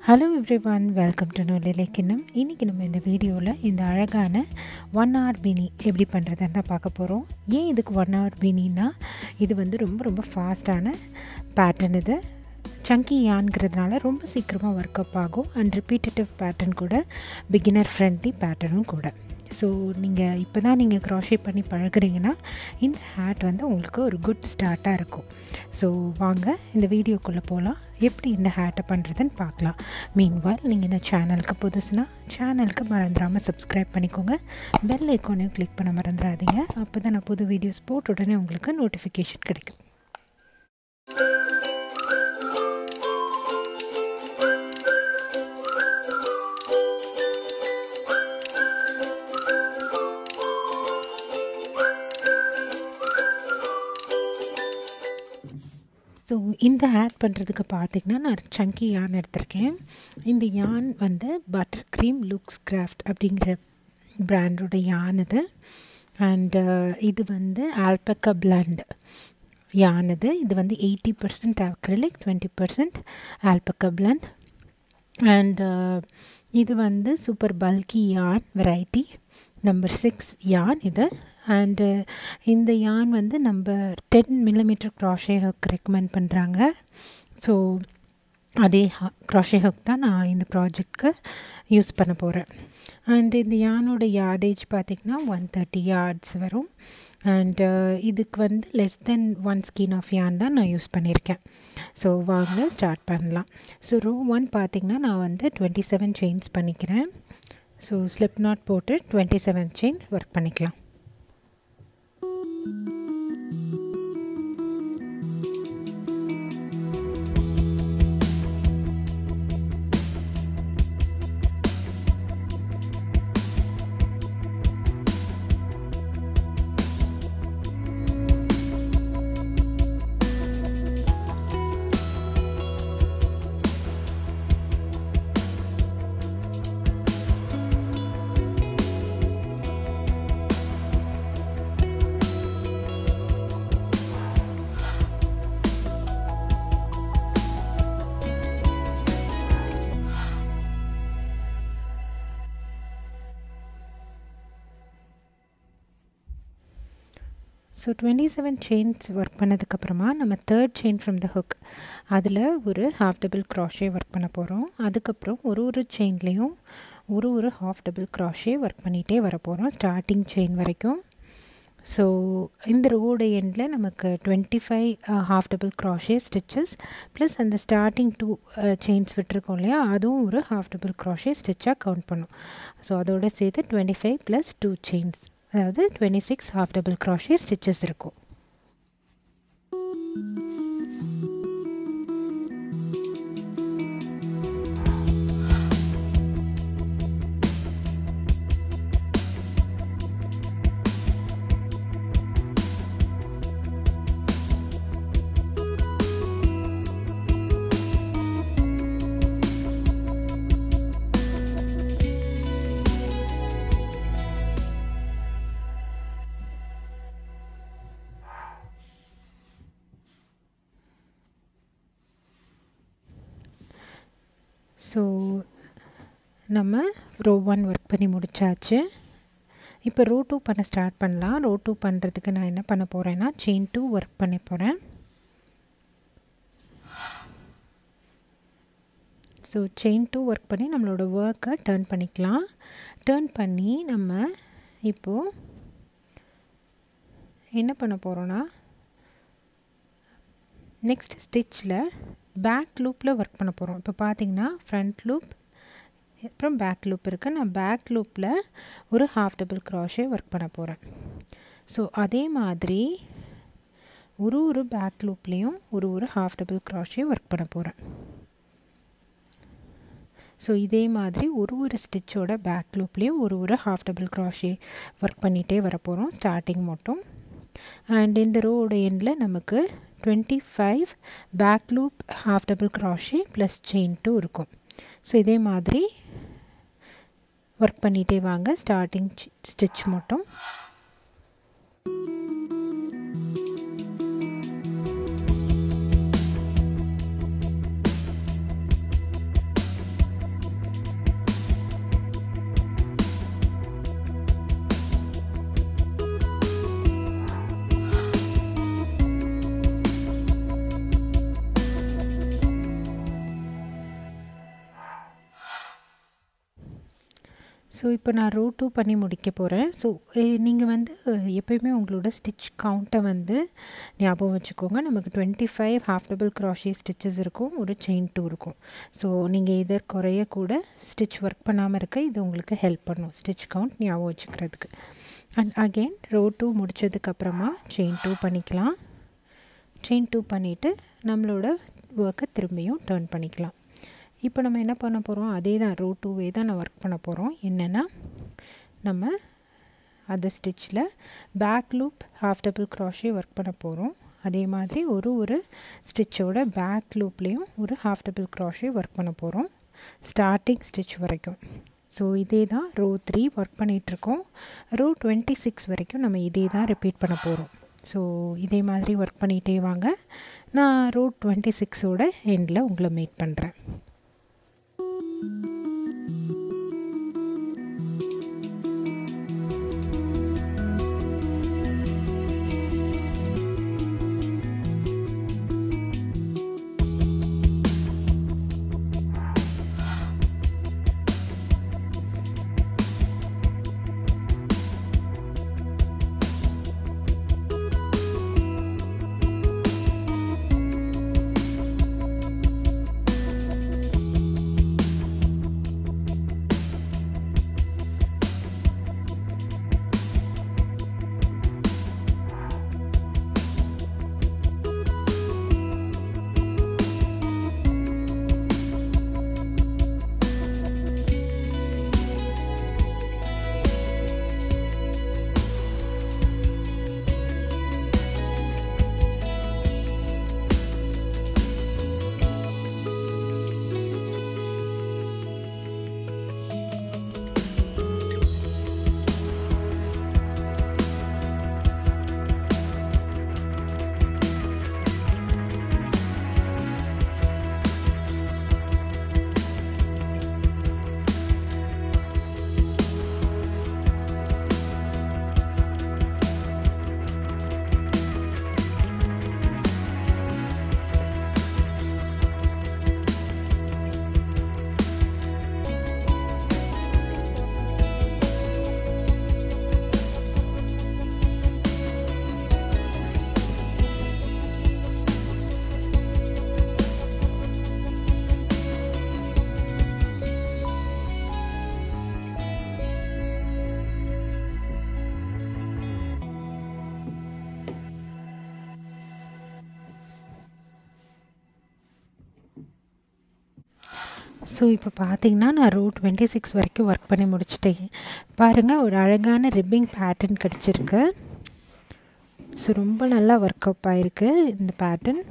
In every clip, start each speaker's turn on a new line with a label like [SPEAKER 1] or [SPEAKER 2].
[SPEAKER 1] hello everyone welcome to நூலிலை கிண்ணம் இன்றைக்கி நம்ம இந்த வீடியோவில் இந்த அழகான ஒன் ஹவர் பினி எப்படி பண்ணுறதுன்னு தான் பார்க்க போகிறோம் ஏன் இதுக்கு ஒன் ஹவர் பினின்னா இது வந்து ரொம்ப ரொம்ப ஃபாஸ்ட்டான பேட்டர்ன் இது சங்கி யான்ங்கிறதுனால ரொம்ப சீக்கிரமாக ஒர்க் அப் ஆகும் அண்ட் ரிப்பீட்டட்டிவ் பேட்டர்ன் கூட பிகினர் ஃப்ரெண்ட்லி பேட்டர்னும் கூட ஸோ நீங்கள் இப்போ தான் நீங்கள் க்ராஷே பண்ணி பழகுறீங்கன்னா இந்த ஹேட் வந்து உங்களுக்கு ஒரு குட் ஸ்டார்ட்டாக இருக்கும் ஸோ வாங்க இந்த வீடியோக்குள்ளே போகலாம் எப்படி இந்த ஹேட்டை பண்ணுறதுன்னு பார்க்கலாம் மீன்வால் நீங்கள் இந்த சேனலுக்கு புதுசுனா சேனலுக்கு மறந்துடாமல் சப்ஸ்கிரைப் பண்ணிக்கோங்க பெல் ஐக்கானையும் கிளிக் பண்ண மறந்துடாதீங்க அப்போ தான் நான் புது வீடியோஸ் போட்ட உடனே உங்களுக்கு நோட்டிஃபிகேஷன் கிடைக்கும் ஸோ இந்த ஆட் பண்ணுறதுக்கு பார்த்திங்கன்னா நான் சங்கி யான் எடுத்திருக்கேன் இந்த யான் வந்து பட்டர் க்ரீம் லுக்ஸ் கிராஃப்ட் அப்படிங்கிற பிராண்டோட யான் இது அண்டு இது வந்து ஆல்பக்கா பிளாண்ட் யான் இது இது வந்து eighty percent acrylic twenty percent alpaca blend and இது வந்து சூப்பர் பல்கி யான் வெரைட்டி நம்பர் சிக்ஸ் யான் இது அண்டு இந்த யான் வந்து நம்ம ten millimetre crochet hook recommend பண்ணுறாங்க ஸோ அதே க்ராஷே ஹக் தான் நான் இந்த ப்ராஜெக்ட்க்கு யூஸ் பண்ண போகிறேன் அண்ட் இந்த யானோட யார்டேஜ் பார்த்திங்கன்னா ஒன் தேர்ட்டி யார்ட்ஸ் வரும் அண்டு இதுக்கு வந்து less than one skein of yarn தான் நான் யூஸ் பண்ணியிருக்கேன் ஸோ வாங்க ஸ்டார்ட் பண்ணலாம் ஸோ ரோ ஒன் பார்த்திங்கன்னா நான் வந்து டுவெண்ட்டி செவன் செயின்ஸ் பண்ணிக்கிறேன் ஸோ ஸ்லிப் நாட் போட்டு டுவெண்ட்டி செவன் செயின்ஸ் ஒர்க் பண்ணிக்கலாம் so twenty seven chains work பண்ணதுக்கப்புறமா நம்ம third chain from the hook அதில் ஒரு ஹாஃப் டபுள் க்ராஷே ஒர்க் பண்ண போகிறோம் அதுக்கப்புறம் ஒரு ஒரு செயின்லேயும் ஒரு ஒரு ஹாஃப் டபுள் க்ராஷே ஒர்க் பண்ணிகிட்டே வர போகிறோம் ஸ்டார்டிங் செயின் வரைக்கும் ஸோ இந்த ரோடு எண்டில் நமக்கு twenty five half double crochet stitches plus அந்த ஸ்டார்டிங் டூ செயின்ஸ் விட்டுருக்கோம் இல்லையா அதுவும் ஒரு ஹாஃப் டபுள் க்ராஷே ஸ்டிச்சாக கவுண்ட் பண்ணும் ஸோ அதோடு சேர்த்து twenty five plus two chains அதாவது twenty six half double crochet stitches இருக்கும் ஸோ நம்ம ரோ ஒன் ஒர்க் பண்ணி முடித்தாச்சு இப்போ ரோ டூ பண்ண ஸ்டார்ட் பண்ணலாம் ரோ டூ பண்ணுறதுக்கு நான் என்ன பண்ண போகிறேன்னா செயின் டூ ஒர்க் பண்ண போகிறேன் ஸோ செயின் டூ ஒர்க் பண்ணி நம்மளோட ஒர்க்கை டேர்ன் பண்ணிக்கலாம் டேர்ன் பண்ணி நம்ம இப்போது என்ன பண்ண போகிறோன்னா நெக்ஸ்ட் ஸ்டிச்சில் பேக் லூப்பில் ஒர்க் பண்ண போகிறோம் இப்போ பார்த்தீங்கன்னா ஃப்ரண்ட் லூப் அப்புறம் பேக் லூப் இருக்குது நான் பேக் லூப்பில் ஒரு ஹாஃப் டபுள் க்ராஷே ஒர்க் பண்ண போகிறேன் ஸோ அதே மாதிரி ஒரு ஒரு பேக் லூப்லேயும் ஒரு ஒரு ஹாஃப் டபுள் க்ராஷே ஒர்க் பண்ண போகிறேன் ஸோ இதே மாதிரி ஒரு ஒரு ஸ்டிச்சோட பேக் லூப்லேயும் ஒரு ஒரு ஹாஃப் டபுள் க்ராஷே ஒர்க் பண்ணிகிட்டே வர போகிறோம் ஸ்டார்டிங் மட்டும் அண்ட் இந்த ரோட எண்டில் நமக்கு twenty five back loop half double crochet plus chain two இருக்கும் ஸோ இதே மாதிரி ஒர்க் பண்ணிகிட்டே வாங்க ஸ்டார்டிங் ஸ்டிச் மட்டும் ஸோ இப்போ நான் ரோ டூ பண்ணி முடிக்க போகிறேன் ஸோ நீங்கள் வந்து எப்போயுமே உங்களோட ஸ்டிச் கவுண்ட்டை வந்து ஞாபகம் வச்சுக்கோங்க நமக்கு twenty five half double crochet stitches இருக்கும் ஒரு செயின் டூ இருக்கும் ஸோ நீங்கள் இதர் குறைய கூட ஸ்டிச் ஒர்க் பண்ணாமல் இருக்க இது உங்களுக்கு ஹெல்ப் பண்ணும் ஸ்டிச் கவுண்ட் ஞாபகம் வச்சுக்கிறதுக்கு அண்ட் அகெயின் ரோ டூ முடித்ததுக்கப்புறமா செயின் டூ பண்ணிக்கலாம் செயின் டூ பண்ணிவிட்டு நம்மளோட ஒர்க்கை திரும்பியும் டேர்ன் பண்ணிக்கலாம் இப்போ நம்ம என்ன பண்ண போகிறோம் அதே தான் ரோ டூவே தான் நான் ஒர்க் பண்ண போகிறோம் என்னென்னா நம்ம அந்த ஸ்டிச்சில் back loop half double crochet work பண்ண போகிறோம் அதே மாதிரி ஒரு ஒரு ஸ்டிச்சோட பேக் லூப்லேயும் ஒரு ஹாஃப் டபுள் க்ராஷே ஒர்க் பண்ண போகிறோம் ஸ்டார்டிங் ஸ்டிச் வரைக்கும் ஸோ இதே தான் ரோ த்ரீ ஒர்க் பண்ணிகிட்ருக்கோம் ரோ டுவெண்ட்டி சிக்ஸ் வரைக்கும் நம்ம இதே தான் ரிப்பீட் பண்ண போகிறோம் ஸோ இதே மாதிரி ஒர்க் பண்ணிகிட்டே வாங்க நான் ரோ டுவெண்ட்டி சிக்ஸோட எண்டில் உங்களை மீட் பண்ணுறேன் ஸோ இப்போ பார்த்தீங்கன்னா நான் ரூ டுவெண்ட்டி சிக்ஸ் வரைக்கும் ஒர்க் பண்ணி முடிச்சிட்டேன் பாருங்கள் ஒரு அழகான ரிப்பிங் பேட்டர்ன் கிடச்சிருக்கு ஸோ ரொம்ப நல்லா ஒர்க் அப் ஆகிருக்கு இந்த பேட்டர்ன்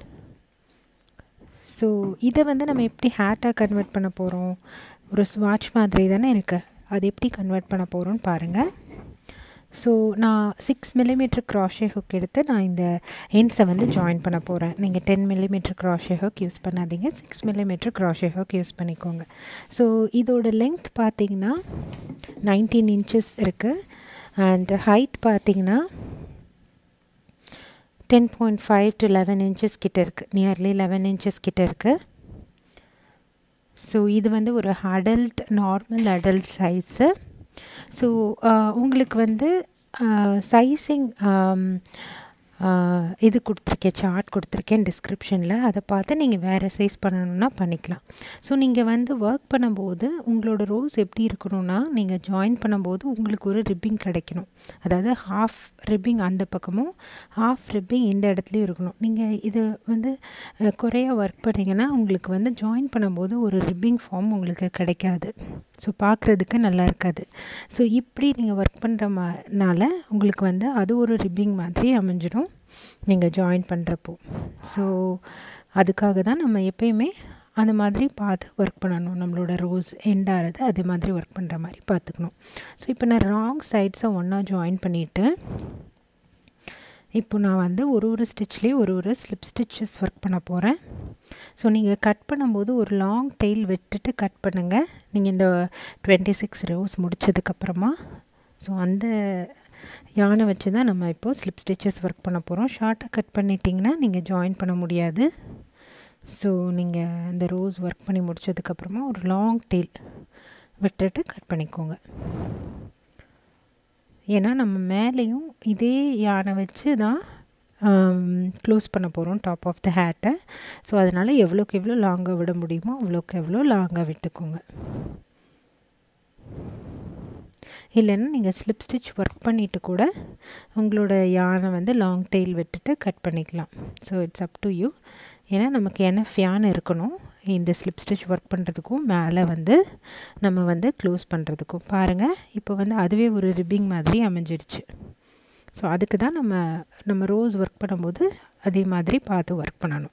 [SPEAKER 1] ஸோ இதை வந்து நம்ம எப்படி ஹேட்டாக கன்வெர்ட் பண்ண போகிறோம் ஒரு ஸ்வாட்ச் மாதிரி தானே இருக்குது அது எப்படி கன்வெர்ட் பண்ண போகிறோன்னு பாருங்கள் ஸோ நான் சிக்ஸ் மில்லிமீட்டர் க்ராஷே ஹுக் எடுத்து நான் இந்த எண்ட்ஸை வந்து ஜாயின் பண்ண போகிறேன் நீங்கள் ten millimetre crochet hook use பண்ணாதீங்க six millimetre crochet hook use பண்ணிக்கோங்க ஸோ இதோட லெங்க் பார்த்திங்கன்னா நைன்டீன் இன்ச்சஸ் இருக்குது அண்ட் ஹைட் பார்த்திங்கன்னா ten point five to eleven inches கிட்ட இருக்குது நியர்லி லெவன் இன்ச்சஸ் கிட்ட இருக்குது ஸோ இது வந்து ஒரு adult normal adult size so உங்களுக்கு வந்து சைஸிங் இது கொடுத்துருக்கேன் சார்ட் கொடுத்துருக்கேன் டிஸ்கிரிப்ஷனில் அதை பார்த்து நீங்கள் வேறு சைஸ் பண்ணணுன்னா பண்ணிக்கலாம் ஸோ நீங்கள் வந்து ஒர்க் பண்ணும்போது உங்களோட ரோஸ் எப்படி இருக்கணும்னா நீங்கள் ஜாயின் பண்ணும்போது உங்களுக்கு ஒரு ரிப்பிங் கிடைக்கணும் அதாவது ஹாஃப் ரிப்பிங் அந்த பக்கமும் ஹாஃப் ரிப்பிங் இந்த இடத்துலையும் இருக்கணும் நீங்கள் இது வந்து குறைய ஒர்க் பண்ணிங்கன்னா உங்களுக்கு வந்து ஜாயின் பண்ணும்போது ஒரு ரிப்பிங் ஃபார்ம் உங்களுக்கு கிடைக்காது ஸோ பார்க்குறதுக்கு நல்லா இருக்காது ஸோ இப்படி நீங்கள் ஒர்க் பண்ணுறனால உங்களுக்கு வந்து அது ஒரு ரிப்பிங் மாதிரி அமைஞ்சிடும் நீங்கள் ஜாயின் பண்ணுறப்போ ஸோ அதுக்காக தான் நம்ம எப்பயுமே அந்த மாதிரி பார்த்து ஒர்க் பண்ணணும் நம்மளோட ரோஸ் எண்ட் ஆகிறது அதே மாதிரி ஒர்க் பண்ணுற மாதிரி பார்த்துக்கணும் ஸோ இப்போ நான் ராங் சைட்ஸை ஒன்றா ஜாயின் பண்ணிவிட்டு இப்போ நான் வந்து ஒரு ஒரு ஸ்டிச்லேயும் ஒரு ஒரு ஸ்லிப் ஸ்டிச்சஸ் ஒர்க் பண்ண போகிறேன் ஸோ நீங்கள் கட் பண்ணும்போது ஒரு லாங் டெயில் விட்டுட்டு கட் பண்ணுங்கள் நீங்கள் இந்த டுவெண்ட்டி சிக்ஸ் ரோஸ் முடித்ததுக்கப்புறமா ஸோ அந்த யானை வச்சு தான் நம்ம இப்போது ஸ்லிப் ஸ்டிச்சஸ் ஒர்க் பண்ண போகிறோம் ஷார்ட்டாக கட் பண்ணிட்டிங்கன்னா நீங்கள் ஜாயின் பண்ண முடியாது ஸோ நீங்கள் இந்த ரோஸ் ஒர்க் பண்ணி முடித்ததுக்கப்புறமா ஒரு லாங் டெயில் விட்டுட்டு கட் பண்ணிக்கோங்க ஏன்னா நம்ம மேலேயும் இதே யானை வச்சு தான் க்ளோஸ் பண்ண போகிறோம் டாப் ஆஃப் த ஹேட்டை ஸோ அதனால் எவ்வளோக்கு எவ்வளோ லாங்காக விட முடியுமோ அவ்வளோக்கு எவ்வளோ லாங்காக விட்டுக்கோங்க இல்லைன்னா நீங்கள் ஸ்லிப் ஸ்டிச் ஒர்க் பண்ணிவிட்டு கூட உங்களோட யானை வந்து லாங் டெயில் விட்டுட்டு கட் பண்ணிக்கலாம் so it's up to you ஏன்னா நமக்கு எனஃப் யானை இருக்கணும் இந்த ஸ்லிப் ஸ்டிச் ஒர்க் பண்ணுறதுக்கும் மேலே வந்து நம்ம வந்து க்ளோஸ் பண்ணுறதுக்கும் பாருங்கள் இப்போ வந்து அதுவே ஒரு ரிப்பிங் மாதிரி அமைஞ்சிருச்சு ஸோ அதுக்கு தான் நம்ம நம்ம ரோஸ் ஒர்க் பண்ணும்போது அதே மாதிரி பார்த்து ஒர்க் பண்ணணும்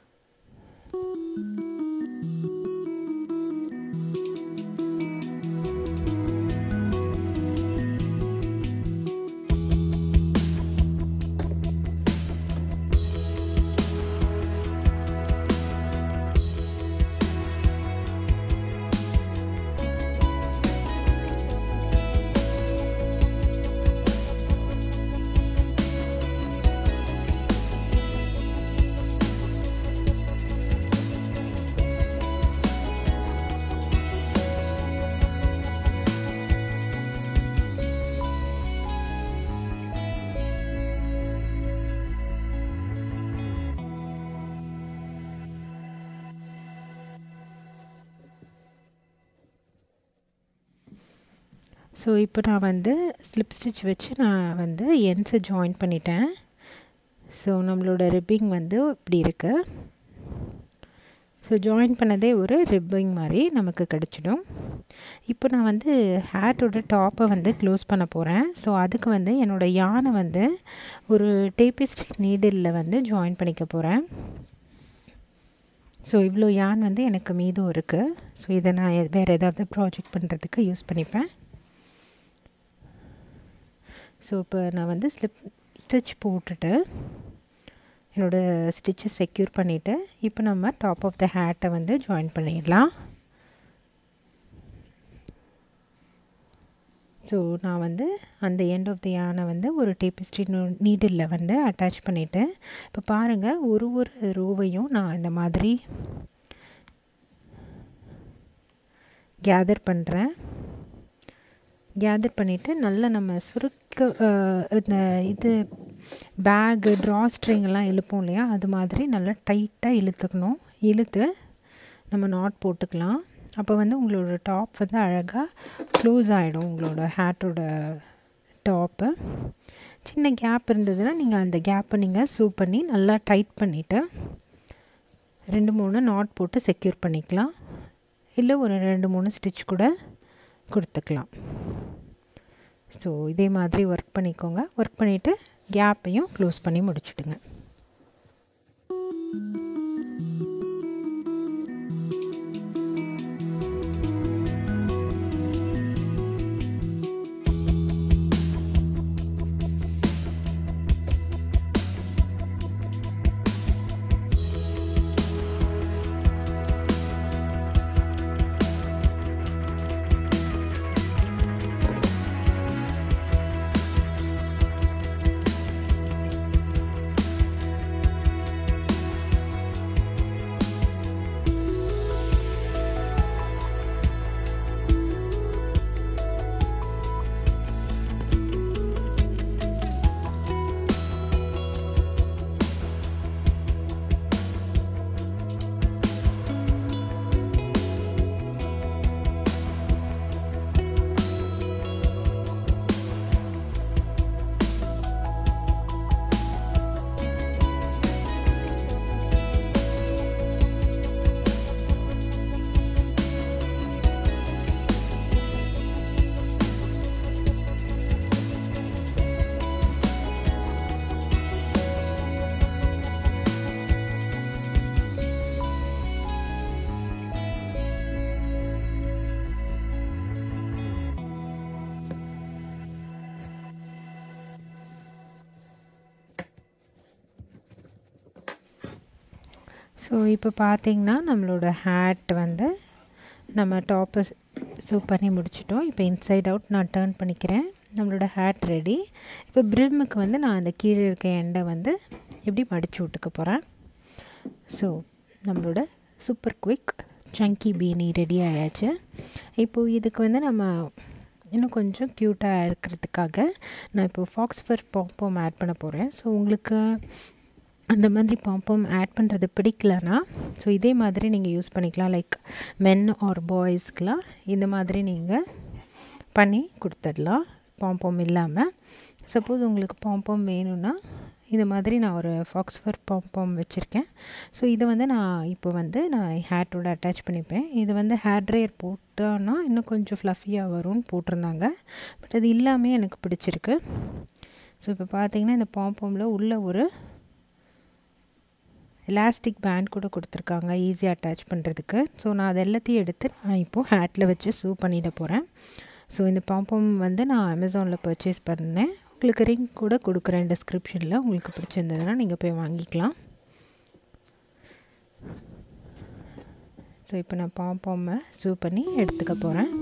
[SPEAKER 1] ஸோ இப்போ நான் வந்து ஸ்லிப் ஸ்டிச் வச்சு நான் வந்து என்ஸை ஜாயின் பண்ணிட்டேன் ஸோ நம்மளோட ரிப்பிங் வந்து இப்படி இருக்குது ஸோ ஜாயின் பண்ணதே ஒரு ரிப்பிங் மாதிரி நமக்கு கிடச்சிடும் இப்போ நான் வந்து ஹேட்டோட டாப்பை வந்து க்ளோஸ் பண்ண போகிறேன் ஸோ அதுக்கு வந்து என்னோடய யானை வந்து ஒரு டேபிஸ்டிக் நீடிலில் வந்து ஜாயின் பண்ணிக்க போகிறேன் ஸோ இவ்வளோ யான் வந்து எனக்கு மீதும் இருக்குது ஸோ இதை நான் வேறு ஏதாவது ப்ராஜெக்ட் பண்ணுறதுக்கு யூஸ் பண்ணிப்பேன் ஸோ இப்போ நான் வந்து ஸ்லிப் ஸ்டிச் போட்டுட்டு என்னோடய ஸ்டிச்சை செக்யூர் பண்ணிவிட்டு இப்போ நம்ம டாப் ஆஃப் த ஹேட்டை வந்து ஜாயின் பண்ணிடலாம் ஸோ நான் வந்து அந்த எண்ட் ஆஃப் த யானை வந்து ஒரு டேபிஸ்ட்ரி நீடில் வந்து அட்டாச் பண்ணிவிட்டு இப்போ பாருங்கள் ஒரு ஒரு ரோவையும் நான் இந்த மாதிரி கேதர் பண்ணுறேன் கேதர் பண்ணிவிட்டு நல்லா நம்ம சுருக்க இந்த இது பேகு ட்ரா ஸ்ட்ரிங்கெல்லாம் இழுப்போம் இல்லையா அது மாதிரி நல்லா டைட்டாக இழுத்துக்கணும் இழுத்து நம்ம நாட் போட்டுக்கலாம் அப்போ வந்து உங்களோட டாப் வந்து அழகாக க்ளோஸ் ஆகிடும் உங்களோட ஹேட்டோட டாப்பு சின்ன கேப் இருந்ததுன்னா நீங்கள் அந்த கேப்பை நீங்கள் சூ பண்ணி நல்லா டைட் பண்ணிவிட்டு ரெண்டு மூணு நாட் போட்டு செக்யூர் பண்ணிக்கலாம் இல்லை ஒரு ரெண்டு மூணு ஸ்டிச் கூட கொடுத்துக்கலாம் ஸோ இதே மாதிரி ஒர்க் பண்ணிக்கோங்க ஒர்க் பண்ணிவிட்டு கேப்பையும் க்ளோஸ் பண்ணி முடிச்சுடுங்க ஸோ இப்போ பார்த்திங்கன்னா நம்மளோட ஹேட் வந்து நம்ம டாப்பை சூப் பண்ணி முடிச்சிட்டோம் இப்போ இன்சைட் அவுட் நான் டேர்ன் பண்ணிக்கிறேன் நம்மளோட ஹேட் ரெடி இப்போ பிரிம்முக்கு வந்து நான் அந்த கீழே இருக்க எண்டை வந்து எப்படி மடித்து விட்டுக்க போகிறேன் ஸோ நம்மளோட super quick chunky beanie ready ஆயாச்சு இப்போது இதுக்கு வந்து நம்ம இன்னும் கொஞ்சம் க்யூட்டாக இருக்கிறதுக்காக நான் இப்போ ஃபாக்ஸ் ஃபர் பாம்போம் ஆட் பண்ண போகிறேன் ஸோ உங்களுக்கு அந்த மாதிரி பாம்பம் ஆட் பண்ணுறது பிடிக்கலனா ஸோ இதே மாதிரி நீங்கள் யூஸ் பண்ணிக்கலாம் லைக் மென் ஆர் பாய்ஸ்க்கெலாம் இந்த மாதிரி நீங்கள் பண்ணி கொடுத்துடலாம் பாம்பம் இல்லாமல் சப்போஸ் உங்களுக்கு பாம்பம் வேணும்னா இது மாதிரி நான் ஒரு ஃபாக்ஸ்ஃபர் பாம்பம் வச்சுருக்கேன் ஸோ இதை வந்து நான் இப்போ வந்து நான் ஹேட்டோட அட்டாச் பண்ணிப்பேன் இது வந்து ஹேர் ட்ரையர் போட்டோன்னா இன்னும் கொஞ்சம் ஃப்ளஃபியாக வரும்னு போட்டிருந்தாங்க பட் அது இல்லாமல் எனக்கு பிடிச்சிருக்கு ஸோ இப்போ பார்த்தீங்கன்னா இந்த பாம்பமில் உள்ள ஒரு எலாஸ்டிக் பேண்ட் கூட கொடுத்துருக்காங்க ஈஸியாக அட்டாச் பண்ணுறதுக்கு ஸோ நான் அது எல்லாத்தையும் எடுத்து நான் இப்போது ஹேட்டில் வச்சு சூ பண்ணிட போகிறேன் ஸோ இந்த பாம்பம் வந்து நான் அமேசானில் பர்ச்சேஸ் பண்ணேன் உங்களுக்கு ரிங் கூட கொடுக்குறேன் டிஸ்கிரிப்ஷனில் உங்களுக்கு பிடிச்சிருந்ததுன்னா நீங்கள் போய் வாங்கிக்கலாம் ஸோ இப்போ நான் பாம்பாமை சூ பண்ணி எடுத்துக்க போகிறேன்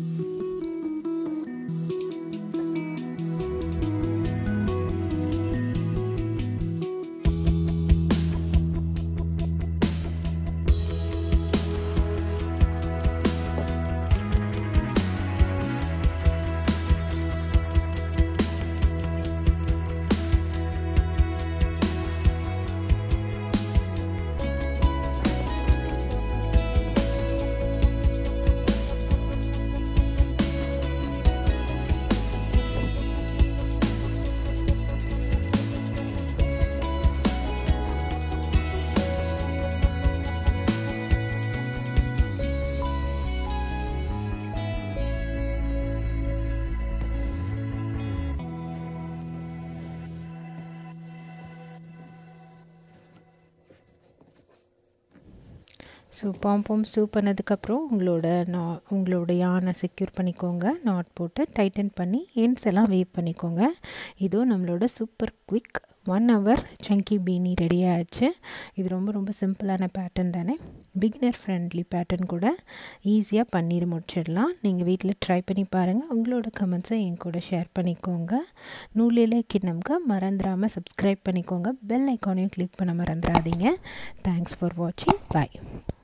[SPEAKER 1] ஸோ பாம்பம் சூ பண்ணதுக்கப்புறம் உங்களோட நா உங்களோட யானை செக்யூர் பண்ணிக்கோங்க நாட் போட்டு டைட்டன் பண்ணி எண்ட்ஸ் எல்லாம் வேவ் பண்ணிக்கோங்க இதுவும் நம்மளோட super quick one hour chunky beanie ready ஆயிடுச்சு இது ரொம்ப ரொம்ப சிம்பிளான பேட்டர்ன் தானே பிகினர் ஃப்ரெண்ட்லி பேட்டர்ன் கூட ஈஸியாக பண்ணிட்டு முடிச்சிடலாம் நீங்கள் வீட்டில் ட்ரை பண்ணி பாருங்கள் உங்களோட கமெண்ட்ஸை என் கூட ஷேர் பண்ணிக்கோங்க நூலிலே கிண்ணம்க்கு மறந்துடாமல் சப்ஸ்கிரைப் பண்ணிக்கோங்க பெல் ஐக்கானையும் கிளிக் பண்ண மறந்துடாதீங்க தேங்க்ஸ் ஃபார் வாட்சிங் பாய்